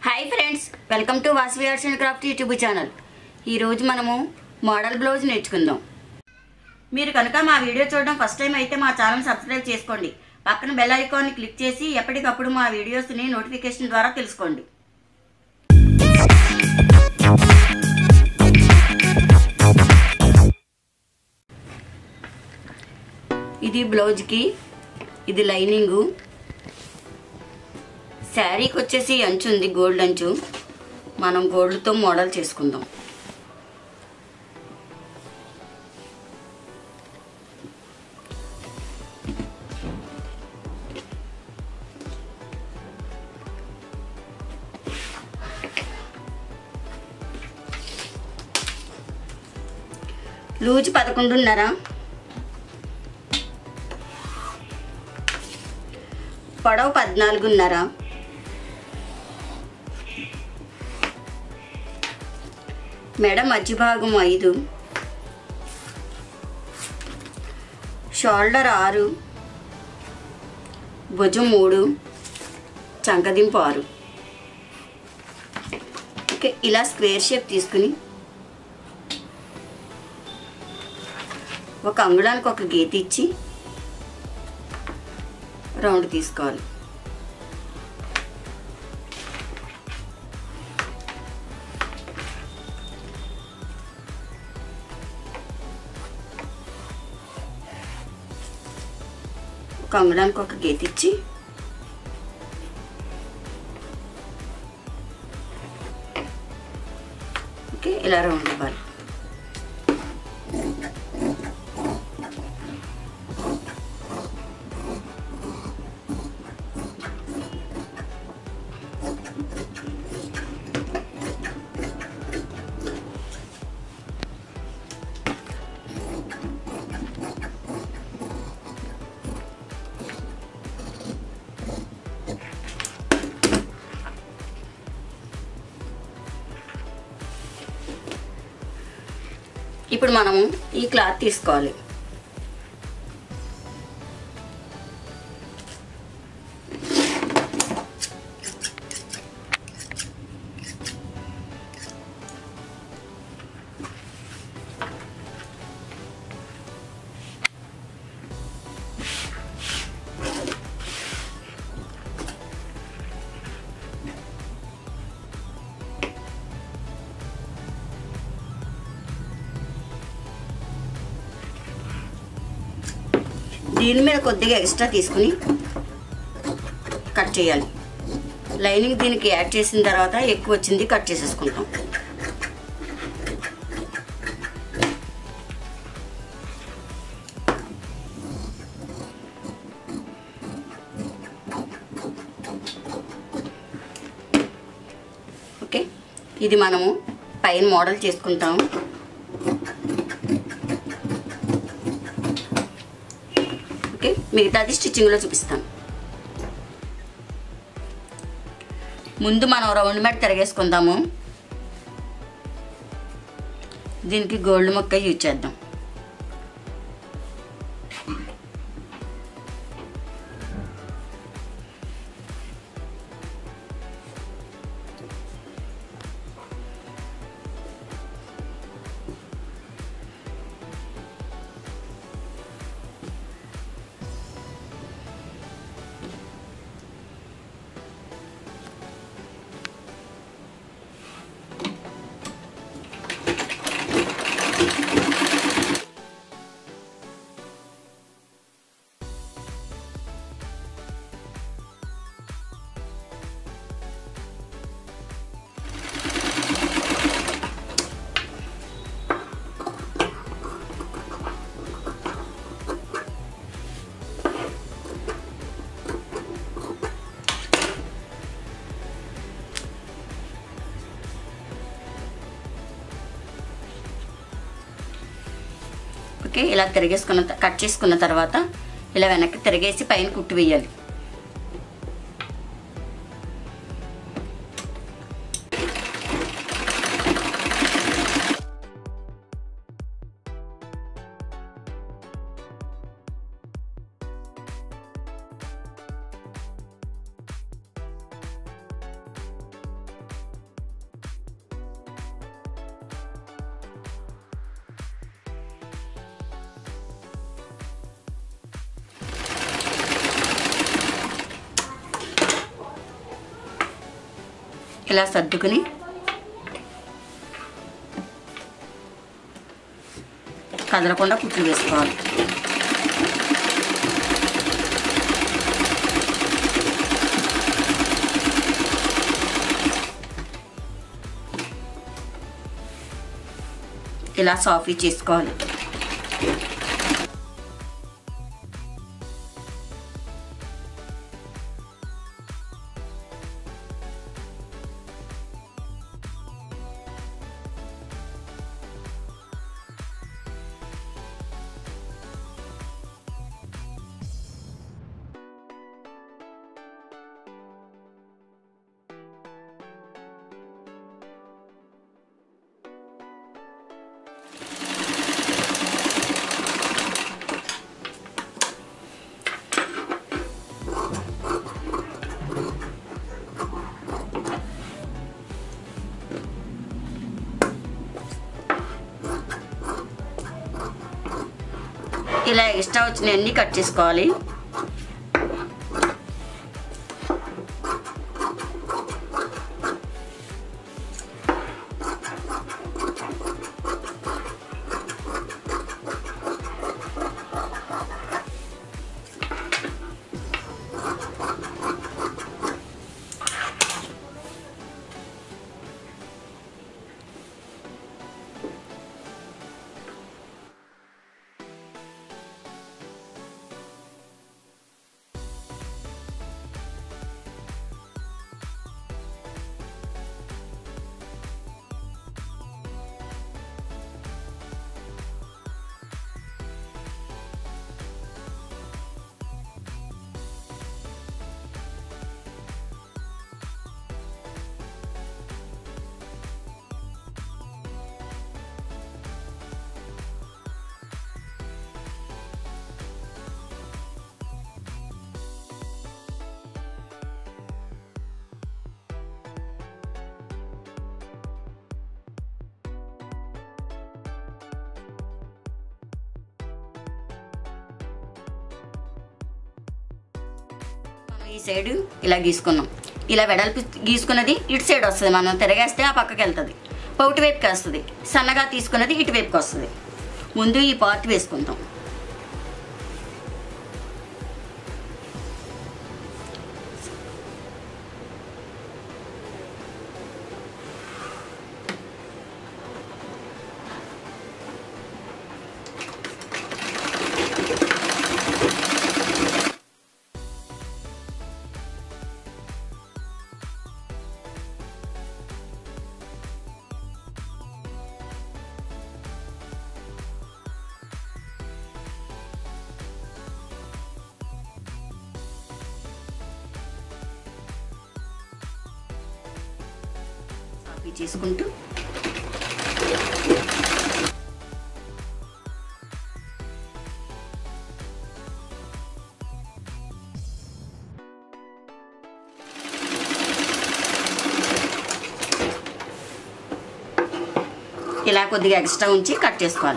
hi friends welcome to Vasavi arts and craft YouTube channel ఈరోజు మనము model blouse నేర్చుకుందాం మీరు కనుక మా వీడియో చూడడం ఫస్ట్ టైం అయితే మా ఛానల్ సబ్స్క్రైబ్ చేసుకోండి పక్కన బెల్ ఐకాన్ని క్లిక్ చేసి ఎప్పటికప్పుడు మా వీడియోస్ని నోటిఫికేషన్ ద్వారా తెలుసుకోండి ఇది బ్లౌజ్కి ఇది లైనింగు శారీకి వచ్చేసి అంచు ఉంది గోల్డ్ అంచు మనం గోల్డ్తో మోడల్ చేసుకుందాం లూజ్ పదకొండున్నర పొడవు పద్నాలుగున్నర మెడ మధ్య భాగం ఐదు షోల్డర్ ఆరు భుజం మూడు చంకదింపు ఆరు ఓకే ఇలా స్క్వేర్ షేప్ తీసుకుని ఒక అంగుళానికి ఒక గీత ఇచ్చి రౌండ్ తీసుకోవాలి ఒక అంగుళానికి ఒక గీత ఇచ్చి ఓకే ఇలా రౌండ్ ఇవ్వాలి ఇప్పుడు మనము ఈ క్లాత్ తీసుకోవాలి దీని మీద కొద్దిగా ఎక్స్ట్రా తీసుకుని కట్ చేయాలి లైనింగ్ దీనికి యాడ్ చేసిన తర్వాత ఎక్కువ వచ్చింది కట్ చేసేసుకుంటాం ఓకే ఇది మనము పైన మోడల్ చేసుకుంటాము ఓకే మిగతాది స్టిచ్చింగ్లో చూపిస్తాను ముందు మనం రౌండ్ మ్యాట్ తిరగేసుకుందాము దీనికి గోల్డ్ మొక్క యూజ్ చేద్దాం ఓకే ఇలా తిరిగేసుకున్న త- కట్ చేసుకున్న తర్వాత ఇలా వెనక్కి తిరిగేసి పైన కుట్టు వేయాలి ఇలా సర్దుకుని కదలకుండా కుట్లు వేసుకోవాలి ఇలా సాఫీ చేసుకోవాలి ఇలా ఎక్స్ట్రా వచ్చినవన్నీ కట్ చేసుకోవాలి మనం ఈ సైడ్ ఇలా గీసుకున్నాం ఇలా వెడల్పు గీసుకున్నది ఇటు సైడ్ వస్తుంది మనం తిరగేస్తే ఆ పక్కకి వెళ్తుంది పౌటి వైపుకి వస్తుంది సన్నగా తీసుకున్నది ఇటువైపుకి వస్తుంది ముందు ఈ పార్ట్ వేసుకుంటాం కాపీ చేసుకుంటూ ఇలా కొద్దిగా ఎక్స్ట్రా ఉంచి కట్ చేసుకోవాలి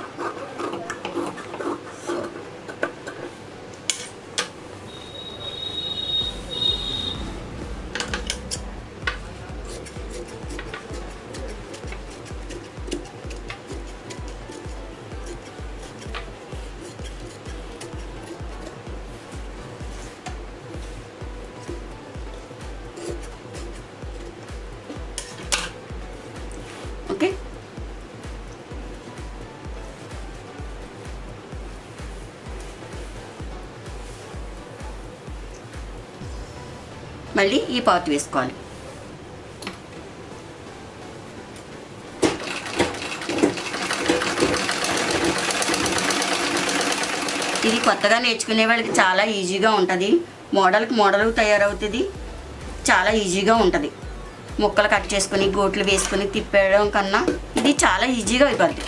ఓకే మళ్ళీ ఈ పార్ట్ వేసుకోవాలి ఇది కొత్తగా నేర్చుకునే వాళ్ళకి చాలా ఈజీగా ఉంటుంది మోడల్కి మోడల్ తయారవుతుంది చాలా ఈజీగా ఉంటుంది ముక్కలు కట్ చేసుకుని గోట్లు వేసుకుని తిప్పేయడం కన్నా ఇది చాలా ఈజీగా అయిపోద్ది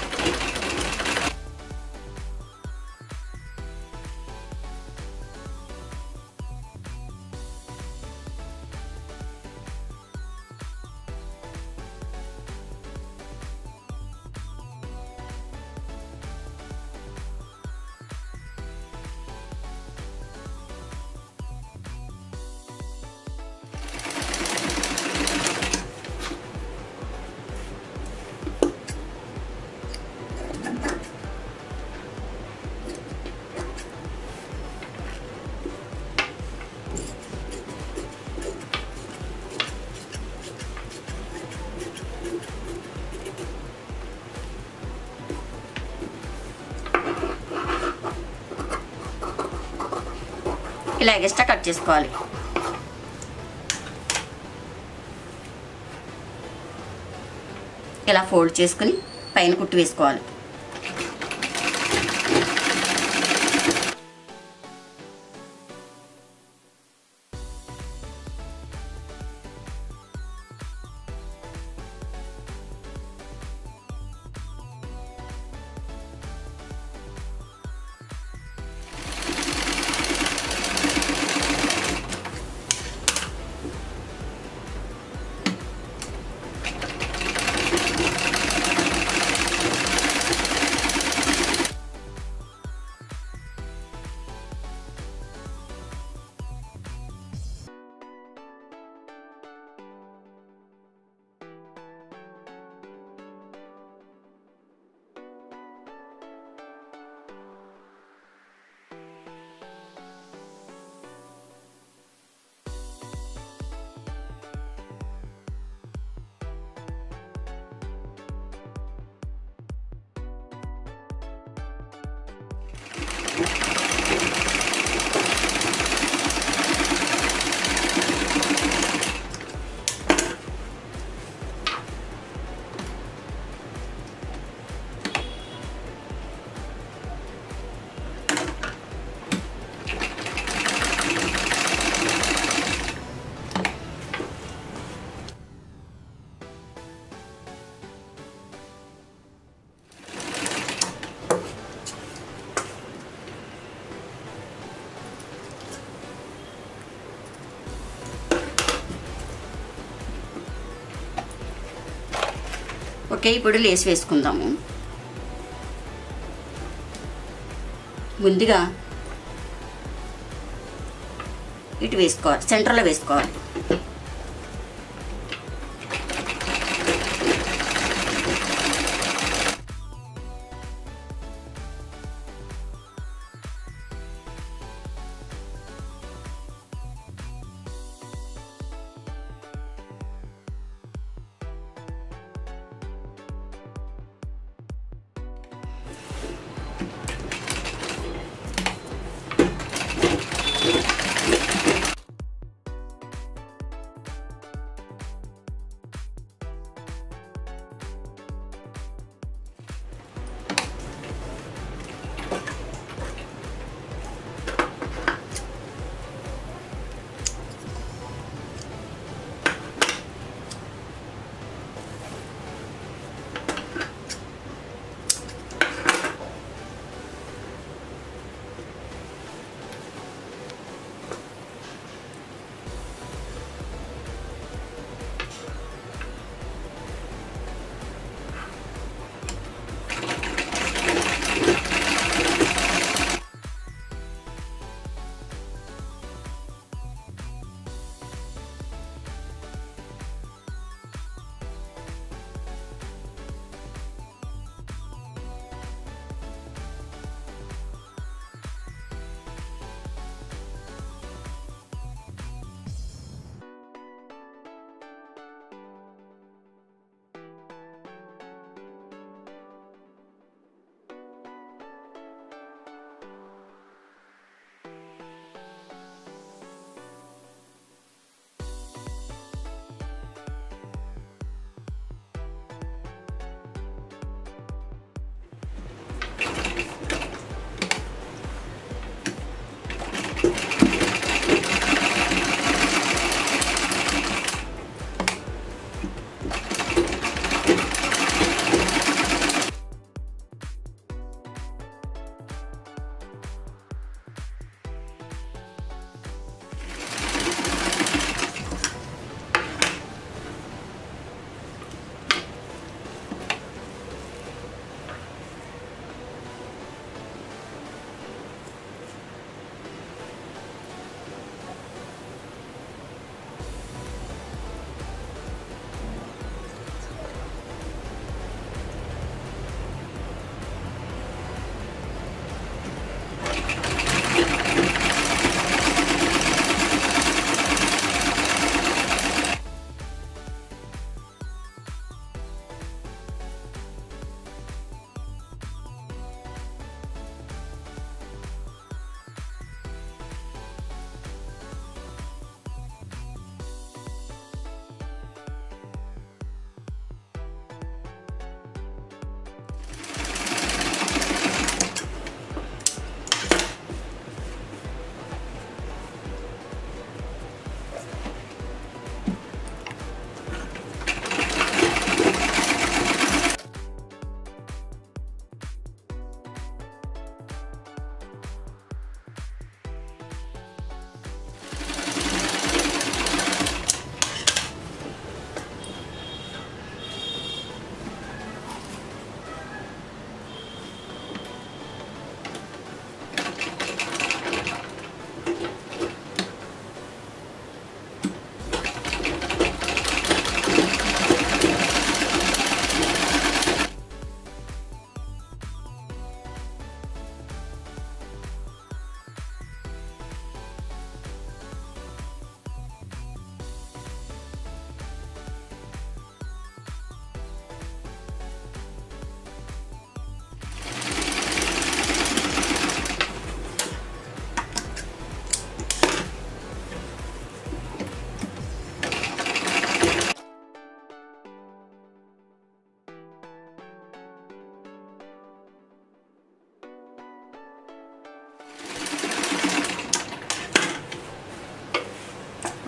ఇలా ఎక్స్ట్రా కట్ చేసుకోవాలి ఇలా ఫోల్డ్ చేసుకుని పైన కుట్టు వేసుకోవాలి ఓకే ఇప్పుడు లేస్ వేసుకుందాము ముందుగా ఇటు వేసుకోవాలి సెంటర్లో వేసుకోవాలి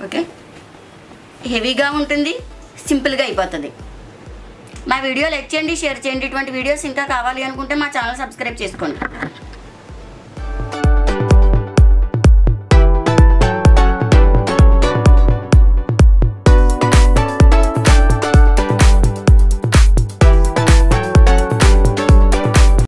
ఓకే హెవీగా ఉంటుంది సింపుల్గా అయిపోతుంది మా వీడియో లైక్ చేయండి షేర్ చేయండి ఇటువంటి వీడియోస్ ఇంకా కావాలి అనుకుంటే మా ఛానల్ సబ్స్క్రైబ్ చేసుకోండి